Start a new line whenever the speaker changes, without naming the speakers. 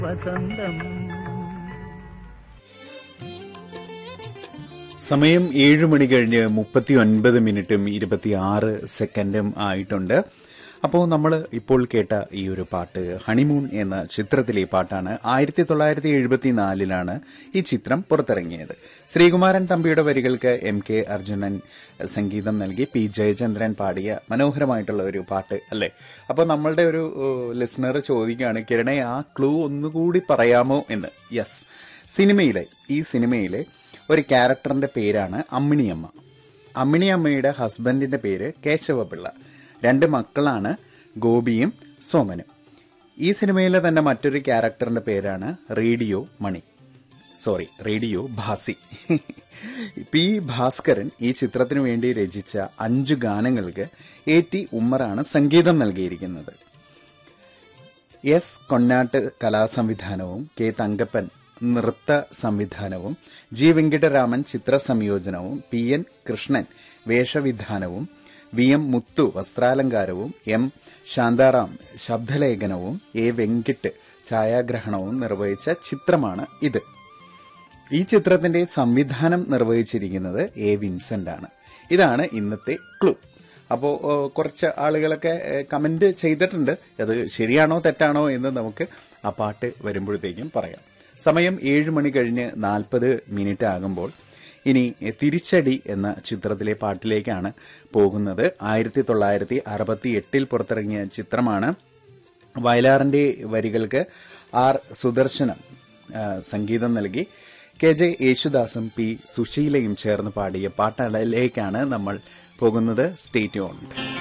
വസന്തം
സമയം ഏഴ് മണി കഴിഞ്ഞ് മുപ്പത്തി ഒൻപത് മിനിറ്റും ഇരുപത്തിയാറ് സെക്കൻഡും ആയിട്ടുണ്ട് അപ്പോൾ നമ്മൾ ഇപ്പോൾ കേട്ട ഈ ഒരു പാട്ട് ഹണിമൂൺ എന്ന ചിത്രത്തിലെ പാട്ടാണ് ആയിരത്തി തൊള്ളായിരത്തി എഴുപത്തിനാലിലാണ് ഈ ചിത്രം പുറത്തിറങ്ങിയത് ശ്രീകുമാരൻ തമ്പിയുടെ വരികൾക്ക് എം കെ അർജുനൻ സംഗീതം നൽകി പി ജയചന്ദ്രൻ പാടിയ മനോഹരമായിട്ടുള്ള ഒരു പാട്ട് അല്ലേ അപ്പോൾ നമ്മളുടെ ഒരു ലിസണർ ചോദിക്കുകയാണ് കിരണെ ആ ക്ലൂ ഒന്നുകൂടി പറയാമോ എന്ന് യെസ് സിനിമയിലെ ഈ സിനിമയിലെ ഒരു ക്യാരക്ടറിന്റെ പേരാണ് അമ്മിണിയമ്മ അമ്മിണിയമ്മയുടെ ഹസ്ബൻഡിന്റെ പേര് കേശവപിള്ള രണ്ട് മക്കളാണ് ഗോപിയും സോമനും ഈ സിനിമയിലെ തന്നെ മറ്റൊരു ക്യാരക്ടറിന്റെ പേരാണ് radio Mani sorry radio Bhasi P Bhaskaran ഈ ചിത്രത്തിനു വേണ്ടി രചിച്ച അഞ്ചു ഗാനങ്ങൾക്ക് എ ടി ഉമ്മറാണ് സംഗീതം നൽകിയിരിക്കുന്നത് എസ് കൊന്നാട്ട് കലാസംവിധാനവും കെ തങ്കപ്പൻ നൃത്ത സംവിധാനവും ജി വെങ്കിട്ടരാമൻ ചിത്ര സംയോജനവും പി എൻ കൃഷ്ണൻ വേഷവിധാനവും വി എം മുത്തു വസ്ത്രാലങ്കാരവും എം ശാന്താറാം ശബ്ദലേഖനവും എ വെങ്കിട്ട് ഛായാഗ്രഹണവും നിർവഹിച്ച ചിത്രമാണ് ഇത് ഈ ചിത്രത്തിന്റെ സംവിധാനം നിർവഹിച്ചിരിക്കുന്നത് എ വിൻസെന്റ് ആണ് ഇതാണ് ഇന്നത്തെ ക്ലൂ അപ്പോൾ കുറച്ച് ആളുകളൊക്കെ കമന്റ് ചെയ്തിട്ടുണ്ട് അത് ശരിയാണോ തെറ്റാണോ എന്ന് നമുക്ക് ആ പാട്ട് വരുമ്പോഴത്തേക്കും പറയാം സമയം ഏഴ് മണി കഴിഞ്ഞ് നാൽപ്പത് മിനിറ്റ് ആകുമ്പോൾ ഇനി തിരിച്ചടി എന്ന ചിത്രത്തിലെ പാട്ടിലേക്കാണ് പോകുന്നത് ആയിരത്തി തൊള്ളായിരത്തി അറുപത്തി എട്ടിൽ പുറത്തിറങ്ങിയ ചിത്രമാണ് വയലാറിന്റെ വരികൾക്ക് ആർ സുദർശനം ആ, സംഗീതം നൽകി കെ ജെ യേശുദാസും പി സുശീലയും ചേർന്ന് പാടിയ പാട്ടുകളിലേക്കാണ് നമ്മൾ പോകുന്നത് സ്റ്റേറ്റ് ഓൺ